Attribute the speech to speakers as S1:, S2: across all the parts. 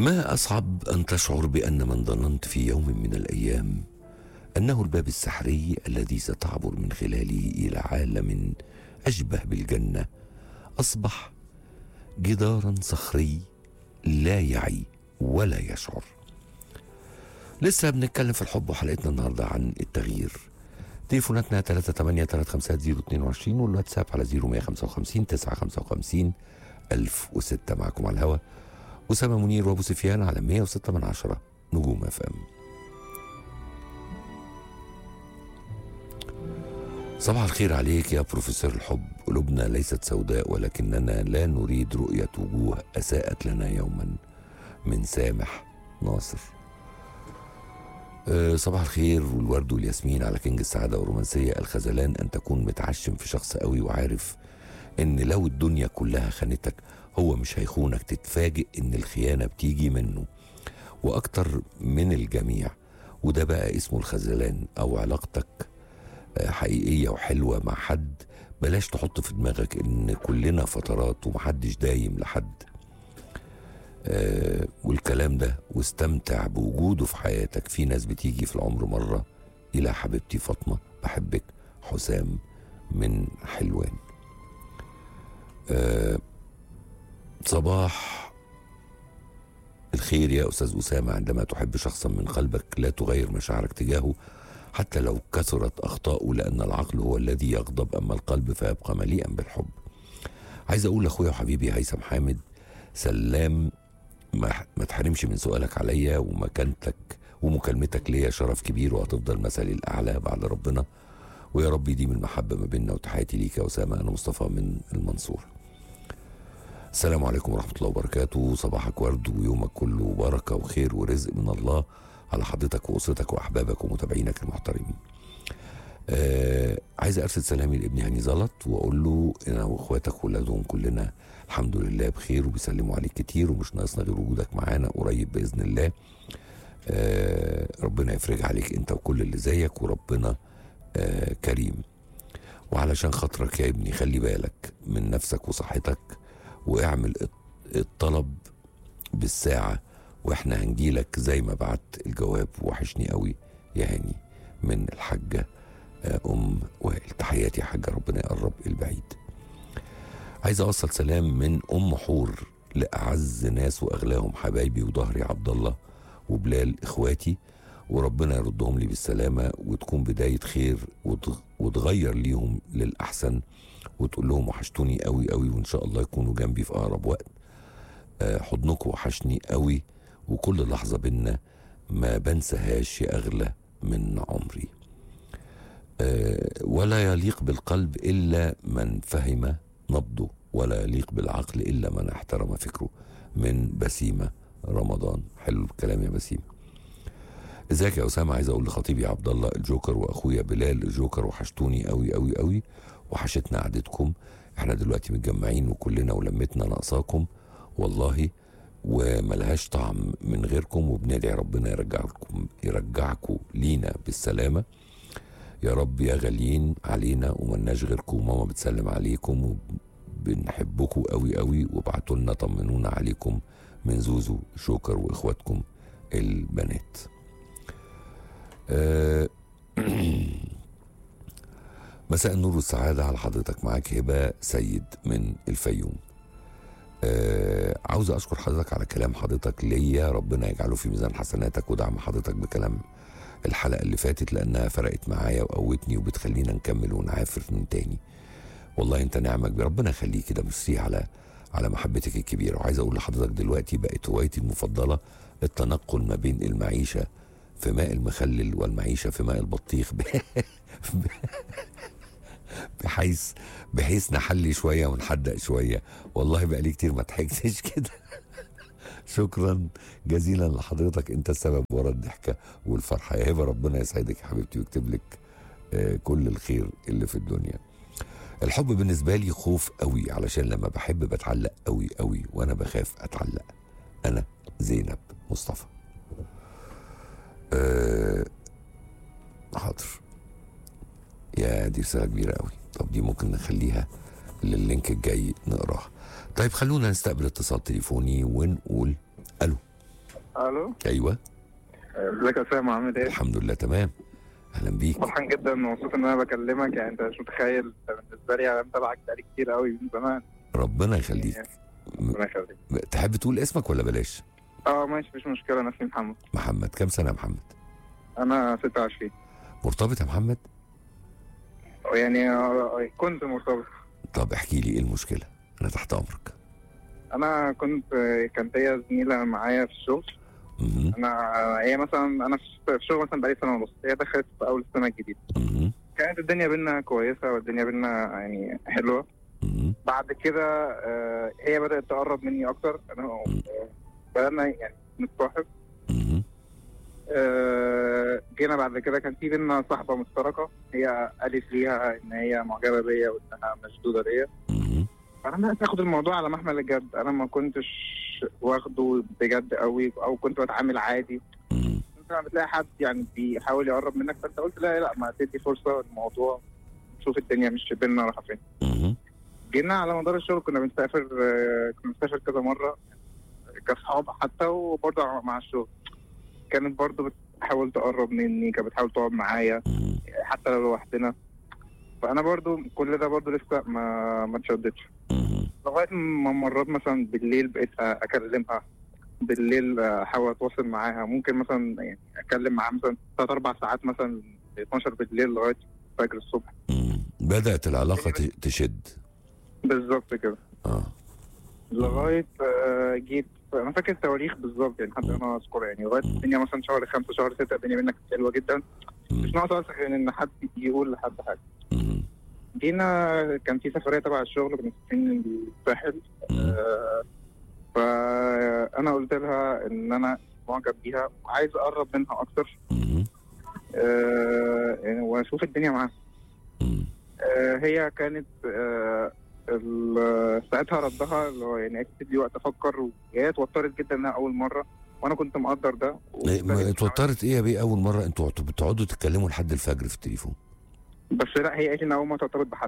S1: ما اصعب ان تشعر بان من ظننت في يوم من الايام انه الباب السحري الذي ستعبر من خلاله الى عالم اشبه بالجنه اصبح جدارا صخري لا يعي ولا يشعر لسه بنتكلم في الحب وحلقتنا النهارده عن التغيير تليفوناتنا 38 350 022 والواتساب على 0155 955 1006 معكم على الهوا أسامة منير وأبو سفيان على 106 من عشرة نجوم اف ام صباح الخير عليك يا بروفيسور الحب قلوبنا ليست سوداء ولكننا لا نريد رؤية وجوه أساءت لنا يوما من سامح ناصر أه صباح الخير والورد والياسمين على كينج السعادة والرومانسية الخذلان أن تكون متعشم في شخص قوي وعارف إن لو الدنيا كلها خانتك هو مش هيخونك تتفاجئ إن الخيانة بتيجي منه وأكتر من الجميع وده بقى اسمه الخذلان أو علاقتك آه، حقيقية وحلوة مع حد بلاش تحط في دماغك إن كلنا فترات ومحدش دايم لحد آه، والكلام ده واستمتع بوجوده في حياتك في ناس بتيجي في العمر مرة إلى حبيبتي فاطمة بحبك حسام من حلوان آه، صباح الخير يا أستاذ أسامة عندما تحب شخصا من قلبك لا تغير مشاعرك تجاهه حتى لو كثرت أخطاؤه لأن العقل هو الذي يغضب أما القلب فيبقى مليئا بالحب عايز أقول لأخويا وحبيبي هيثم حامد سلام ما, ما تحرمش من سؤالك عليا ومكانتك ومكالمتك ليا شرف كبير وهتفضل مثلي الأعلى بعد ربنا ويا رب يديم المحبة ما بيننا وتحياتي ليك يا أسامة أنا مصطفى من المنصورة السلام عليكم ورحمة الله وبركاته صباحك ورد ويومك كله بركة وخير ورزق من الله على حضرتك وأسرتك وأحبابك ومتابعينك المحترمين آه عايز أرسل سلامي لابني هاني زلط وأقول له أنا وإخواتك وولادهم كلنا الحمد لله بخير وبيسلموا عليك كتير ومش ناقصنا غير وجودك معانا قريب بإذن الله آه ربنا يفرج عليك أنت وكل اللي زيك وربنا آه كريم وعلشان خاطرك يا ابني خلي بالك من نفسك وصحتك واعمل الط- الطلب بالساعة واحنا هنجيلك زي ما بعت الجواب وحشني قوي يا هاني من الحاجة آه، أم وائل تحياتي يا حاجة ربنا يقرب البعيد عايز أوصل سلام من أم حور لأعز ناس وأغلاهم حبايبي وظهري عبد الله وبلال إخواتي وربنا يردهم لي بالسلامة وتكون بداية خير وتغ- وتغير ليهم للأحسن وتقول لهم وحشتوني قوي قوي وإن شاء الله يكونوا جنبي في أقرب وقت آه، حضنكم وحشني قوي وكل لحظة بينا ما بنساهاش يا أغلى من عمري آه، ولا يليق بالقلب إلا من فهم نبضه ولا يليق بالعقل إلا من احترم فكره من بسيمة رمضان حلو الكلام يا بسيمة ازيك يا اسامه عايز اقول لخطيبي عبد الله الجوكر واخويا بلال الجوكر وحشتوني قوي قوي قوي وحشتنا قعدتكم احنا دلوقتي متجمعين وكلنا ولمتنا ناقصاكم والله وملهاش طعم من غيركم وبندعي ربنا يرجعكم يرجعكم لينا بالسلامه يا رب يا غاليين علينا وملناش غيركم ماما بتسلم عليكم وبنحبكم قوي قوي وابعتوا لنا طمنونا عليكم من زوزو شوكر واخواتكم البنات آه، مساء النور والسعادة على حضرتك معاك هبة سيد من الفيوم آه عاوز أشكر حضرتك على كلام حضرتك ليا ربنا يجعله في ميزان حسناتك ودعم حضرتك بكلام الحلقة اللي فاتت لأنها فرقت معايا وقوتني وبتخلينا نكمل ونعافر من تاني والله انت نعمة كبيرة ربنا يخليك كده ميرسي على على محبتك الكبيرة وعايز أقول لحضرتك دلوقتي بقت هوايتي المفضلة التنقل ما بين المعيشة في ماء المخلل والمعيشة في ماء البطيخ بحيث بحيث نحلي شوية ونحدق شوية والله بقى لي كتير ما ضحكتش كده شكرا جزيلا لحضرتك انت السبب ورا الضحكة والفرحة يا هبة ربنا يسعدك يا حبيبتي ويكتب لك آه، كل الخير اللي في الدنيا الحب بالنسبة لي خوف قوي علشان لما بحب بتعلق قوي قوي وانا بخاف اتعلق انا زينب مصطفى أه حاضر يا دي رسالة كبيرة قوي طب دي ممكن نخليها لللينك الجاي نقراها طيب خلونا نستقبل اتصال تليفوني ونقول الو
S2: الو
S1: ايوه
S2: ازيك يا اسامه عامل ايه؟
S1: الحمد لله تمام اهلا بيك
S2: فرحان جدا ومبسوط ان انا بكلمك يعني انت مش متخيل انت بالنسبه لي انا متابعك بقالي كتير قوي من زمان
S1: ربنا يخليك
S2: ربنا يخليك
S1: تحب تقول اسمك ولا بلاش
S2: اه ماشي مفيش مشكله انا اسمي محمد
S1: محمد كم سنه يا محمد
S2: انا 26
S1: مرتبط يا محمد
S2: يعني آه، كنت مرتبط
S1: طب احكي لي ايه المشكله انا تحت امرك
S2: انا كنت كان ليا زميله معايا في الشغل
S1: مهم.
S2: انا هي مثلا انا في الشغل مثلا بقالي سنه ونص هي دخلت في اول السنه الجديده
S1: مهم.
S2: كانت الدنيا بينا كويسه والدنيا بينا يعني حلوه
S1: مهم.
S2: بعد كده آه، هي بدات تقرب مني اكتر انا آه، بدانا يعني نتصاحب
S1: مهم.
S2: آه، جينا بعد كده كان في بينا صاحبه مشتركه هي قالت ليها ان هي معجبه بيا وانها مشدوده ليا
S1: مهم.
S2: فانا بدات اخد الموضوع على محمل الجد انا ما كنتش واخده بجد قوي او كنت بتعامل عادي
S1: مهم.
S2: انت لما بتلاقي حد يعني بيحاول يقرب منك فانت قلت لا لا ما تدي فرصه الموضوع نشوف الدنيا مش بينا رايحه فين
S1: مهم.
S2: جينا على مدار الشغل كنا بنسافر آه، كنا بنسافر كذا مره كاصحاب حتى وبرضه مع الشغل كانت برضه بتحاول تقرب مني كانت بتحاول تقعد معايا
S1: مهم.
S2: حتى لو لوحدنا فانا برضه كل ده برضه لسه ما ما اتشدتش
S1: مهم.
S2: لغايه ما مرات مثلا بالليل بقيت اكلمها بالليل احاول اتواصل معاها ممكن مثلا يعني اتكلم معاها مثلا ثلاث اربع ساعات مثلا 12 بالليل لغايه الفجر الصبح
S1: مهم. بدات العلاقه ت- تشد
S2: بالظبط كده
S1: اه
S2: لغايه آه، جيت انا فاكر التواريخ بالظبط يعني حتى انا اذكر يعني لغايه الدنيا مثلا شهر خمسه شهر سته الدنيا منك حلوه جدا مش ناقص بس غير ان حد يقول لحد حاجه
S1: مهم.
S2: جينا كان في سفريه تبع الشغل كنا مسافرين الساحل آه، فانا قلت لها ان انا معجب بيها وعايز اقرب منها اكتر
S1: مهم.
S2: آه، يعني واشوف الدنيا معاها
S1: مهم.
S2: آه، هي كانت آه، ال- ساعتها ردها اللي هو يعني تدي وقت افكر وهي اتوترت جدا انها اول مره وانا كنت مقدر ده
S1: إيه، ما اتوترت ايه يا بيه اول مره انتوا عت- بتقعدوا تتكلموا لحد الفجر في التليفون
S2: بس لا هي قالت لي ان اول ما ترتبط بحد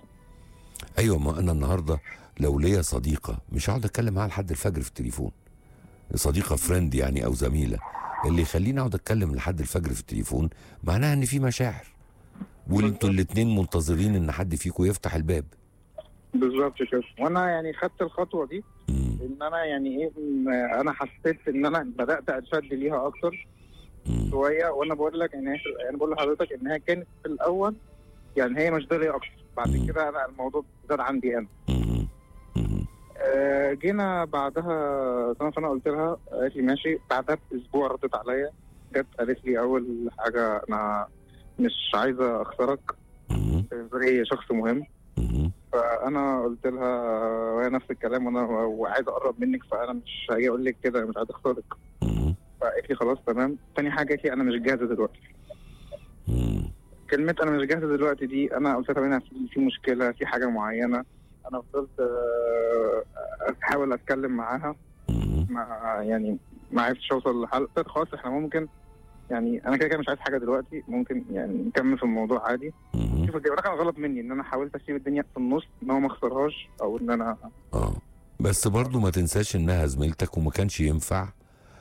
S1: ايوه ما انا النهارده لو ليا صديقه مش هقعد اتكلم معاها لحد الفجر في التليفون صديقه فريند يعني او زميله اللي يخليني اقعد اتكلم لحد الفجر في التليفون معناها ان في مشاعر وانتوا الاتنين منتظرين ان حد فيكم يفتح الباب
S2: بالظبط كده وانا يعني خدت الخطوه دي
S1: مم.
S2: ان انا يعني ايه م- انا حسيت ان انا بدات اتشد ليها اكتر
S1: مم.
S2: شويه وانا بقول لك ان هي انا بقول لحضرتك ان هي كانت في الاول يعني هي مشدوده ليا اكتر بعد
S1: مم.
S2: كده انا الموضوع زاد عندي انا
S1: مم. مم.
S2: آه، جينا بعدها سنه فانا قلت لها قالت لي ماشي بعدها باسبوع ردت عليا جت قالت لي اول حاجه انا مش عايزه اخسرك
S1: مم.
S2: بالنسبه لي شخص مهم
S1: مم.
S2: فانا قلت لها وهي نفس الكلام وانا وعايز اقرب منك فانا مش هاجي اقول لك كده أنا مش عايز اخسرك
S1: مم.
S2: فقالت لي خلاص تمام تاني حاجه قالت لي انا مش جاهزه دلوقتي
S1: مم.
S2: كلمه انا مش جاهزه دلوقتي دي انا قلت لها هنا في في مشكله في حاجه معينه انا فضلت آه، احاول اتكلم معاها
S1: مم.
S2: ما يعني ما عرفتش اوصل لحل قلت لها خلاص احنا ممكن يعني انا كده كده مش عايز حاجه دلوقتي ممكن يعني نكمل في الموضوع عادي
S1: مم.
S2: شوف ده كان غلط مني ان انا حاولت اسيب الدنيا في النص ان هو ما اخسرهاش او ان انا
S1: اه بس برضو ما تنساش انها زميلتك وما كانش ينفع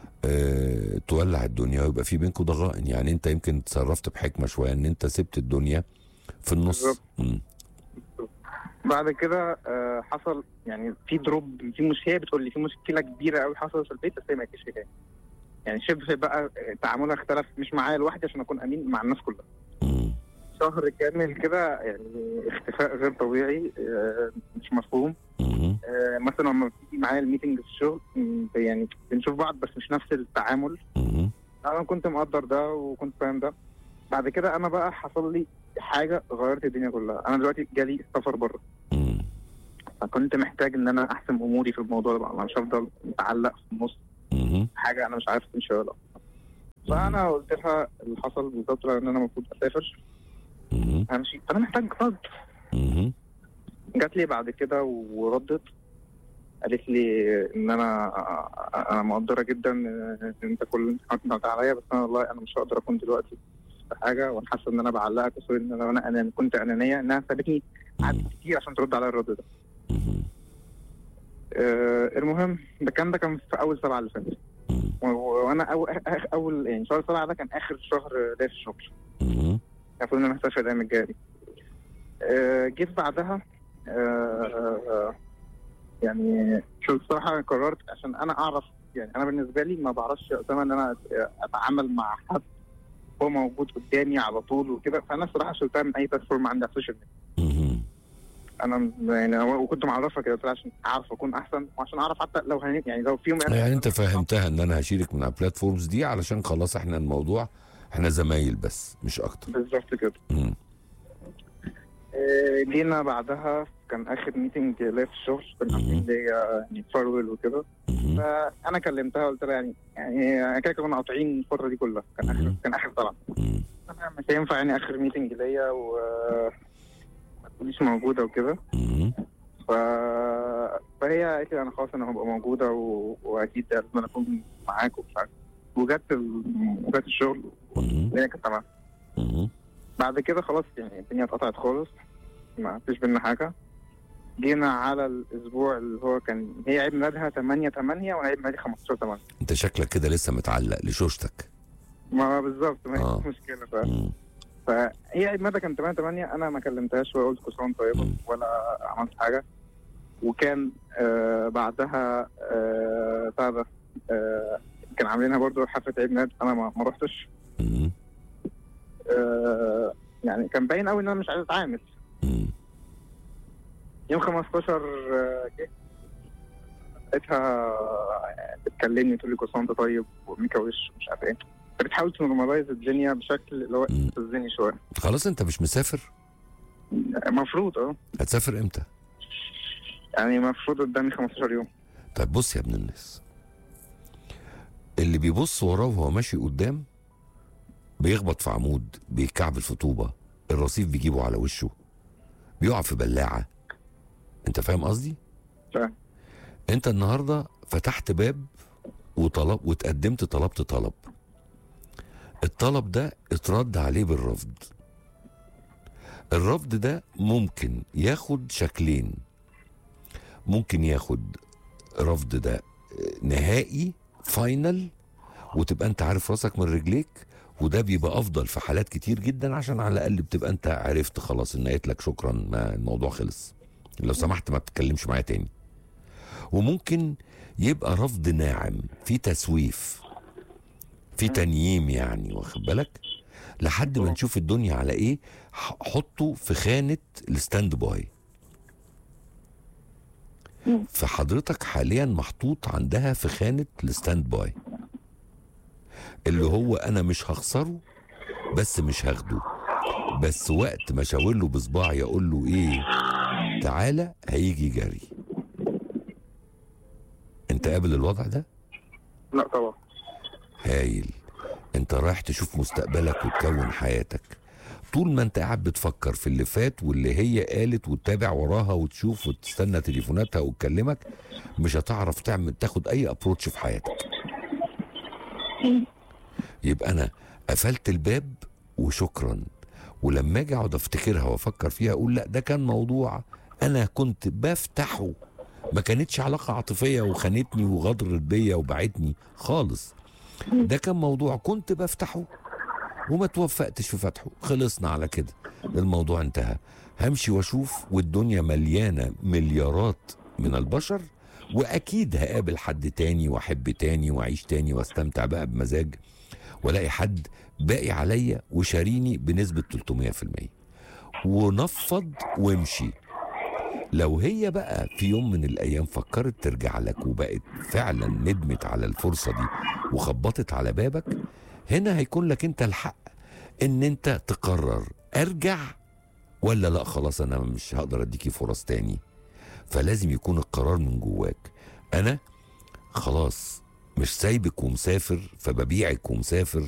S1: اه تولع الدنيا ويبقى في بينكم ضغائن يعني انت يمكن تصرفت بحكمه شويه ان انت سبت الدنيا في النص
S2: بالظبط.
S1: مم.
S2: بعد كده آه، حصل يعني في دروب في مش هي بتقول لي في مشكله كبيره قوي حصلت في البيت بس هي ما قالتش لي تاني يعني شبه بقى تعاملها اختلف مش معايا لوحدي عشان اكون امين مع الناس كلها
S1: مم.
S2: شهر كامل كده يعني اختفاء غير طبيعي آه، مش مفهوم
S1: مم.
S2: آه، مثلا لما بتيجي معايا الميتنج في الشغل م، يعني بنشوف بعض بس مش نفس التعامل
S1: مم.
S2: انا كنت مقدر ده وكنت فاهم ده بعد كده انا بقى حصل لي حاجه غيرت الدنيا كلها انا دلوقتي جالي سفر بره
S1: مم.
S2: فكنت محتاج ان انا احسم اموري في الموضوع ده بقى انا مش هفضل متعلق في النص
S1: مم.
S2: حاجه انا مش عارف امشي ولا لا فانا قلت لها اللي حصل بالظبط ان انا المفروض اسافر
S1: مم.
S2: همشي فانا محتاج رد
S1: مم.
S2: جات لي بعد كده وردت قالت لي ان انا انا مقدره جدا ان انت كل اللي انت عملت عليا بس انا والله انا مش هقدر اكون دلوقتي في حاجه وانا حاسه ان انا بعلقك وسوري ان انا انا أنا كنت انانيه انها سابتني قعدت كتير عشان ترد على الرد ده
S1: مم.
S2: آه المهم ده كان ده كان في اول سبعه اللي فاتت
S1: مم.
S2: و- و- وانا أول, اول يعني شهر سبعه ده كان اخر شهر ليا في الشغل
S1: مم.
S2: المفروض ان انا هسافر الايام الجايه دي آه جيت بعدها آه آه، يعني شو الصراحه قررت عشان انا اعرف يعني انا بالنسبه لي ما بعرفش يا اسامه ان انا اتعامل مع حد هو موجود قدامي على طول وكده فانا الصراحه شلتها من اي بلاتفورم عندي على السوشيال ميديا
S1: مم.
S2: انا يعني وكنت معرفها كده قلت لها عشان اعرف اكون احسن وعشان اعرف حتى لو هن يعني لو في يوم
S1: يعني انت فهمتها ان انا هشيلك من على البلاتفورمز دي علشان خلاص احنا الموضوع احنا زمايل بس مش اكتر
S2: بالظبط كده
S1: مم.
S2: آه، جينا بعدها كان اخر ميتنج ليا في الشغل كنا
S1: مهم.
S2: عاملين ليا يعني فارول وكده
S1: مم.
S2: فانا كلمتها قلت لها يعني يعني كده كنا قاطعين الفتره دي كلها كان اخر
S1: مهم.
S2: كان اخر طلعه
S1: مم.
S2: انا مش هينفع يعني اخر ميتنج ليا و ما تكونيش موجوده وكده
S1: مم.
S2: ف... فهي قالت لي انا خلاص انا هبقى موجوده و... واكيد لازم أنا اكون معاك ومش عارف وجت ال... وجت الشغل
S1: مم.
S2: الدنيا كانت تمام
S1: مم.
S2: بعد كده خلاص يعني الدنيا اتقطعت خالص ما فيش بينا حاجه جينا على الاسبوع اللي هو كان هي عيد ميلادها 8 8 وانا عيد ميلادي 15 8
S1: انت شكلك كده لسه متعلق لشوشتك
S2: ما بالظبط ما
S1: آه.
S2: هي مشكله ف...
S1: مم.
S2: فهي عيد ميلادها كان 8 8 انا ما كلمتهاش ولا قلت كل سنه وأنت طيبه
S1: مم.
S2: ولا عملت حاجه وكان آه بعدها آه بتاع ده آه كان عاملينها برضو حفله عيد ميلاد انا ما, ما رحتش
S1: مم.
S2: آه يعني كان باين قوي ان انا مش عايز اتعامل
S1: مم.
S2: يوم 15 آه، جه لقيتها بتكلمني تقول لي كل سنه وانت طيب وميكا وش مش عارف ايه بتحاول تنورماليز الدنيا بشكل اللي هو
S1: مم.
S2: يستفزني شويه
S1: خلاص انت مش مسافر
S2: المفروض اه
S1: هتسافر امتى
S2: يعني المفروض قدامي 15 يوم
S1: طيب بص يا ابن الناس اللي بيبص وراه وهو ماشي قدام بيخبط في عمود بيكعبل في طوبة الرصيف بيجيبه على وشه بيقع في بلاعة انت فاهم قصدي؟
S2: فاهم.
S1: انت النهاردة فتحت باب وطلب وتقدمت طلبت طلب الطلب ده اترد عليه بالرفض الرفض ده ممكن ياخد شكلين ممكن ياخد رفض ده نهائي فاينل وتبقى انت عارف راسك من رجليك وده بيبقى افضل في حالات كتير جدا عشان على الاقل بتبقى انت عرفت خلاص ان قالت لك شكرا ما الموضوع خلص لو سمحت ما تتكلمش معايا تاني وممكن يبقى رفض ناعم في تسويف في تنييم يعني واخد بالك لحد ما نشوف الدنيا على ايه ح- حطه في خانه الستاند باي فحضرتك حاليا محطوط عندها في خانه الستاند باي اللي هو انا مش هخسره بس مش هاخده بس وقت ما اشاور له بصباعي اقول له ايه تعالى هيجي جري انت قابل الوضع ده
S2: لا طبعا
S1: هايل انت رايح تشوف مستقبلك وتكون حياتك طول ما انت قاعد بتفكر في اللي فات واللي هي قالت وتتابع وراها وتشوف وتستنى تليفوناتها وتكلمك مش هتعرف تعمل تاخد اي ابروتش في حياتك يبقى انا قفلت الباب وشكرا ولما اجي اقعد افتكرها وافكر فيها اقول لا ده كان موضوع انا كنت بفتحه ما كانتش علاقه عاطفيه وخانتني وغدرت بيا وبعتني خالص ده كان موضوع كنت بفتحه وما توفقتش في فتحه خلصنا على كده الموضوع انتهى همشي واشوف والدنيا مليانه مليارات من البشر واكيد هقابل حد تاني واحب تاني واعيش تاني واستمتع بقى بمزاج والاقي حد باقي عليا وشاريني بنسبه 300% ونفض وامشي لو هي بقى في يوم من الايام فكرت ترجع لك وبقت فعلا ندمت على الفرصه دي وخبطت على بابك هنا هيكون لك انت الحق ان انت تقرر ارجع ولا لا خلاص انا مش هقدر اديكي فرص تاني فلازم يكون القرار من جواك انا خلاص مش سايبك ومسافر فببيعك ومسافر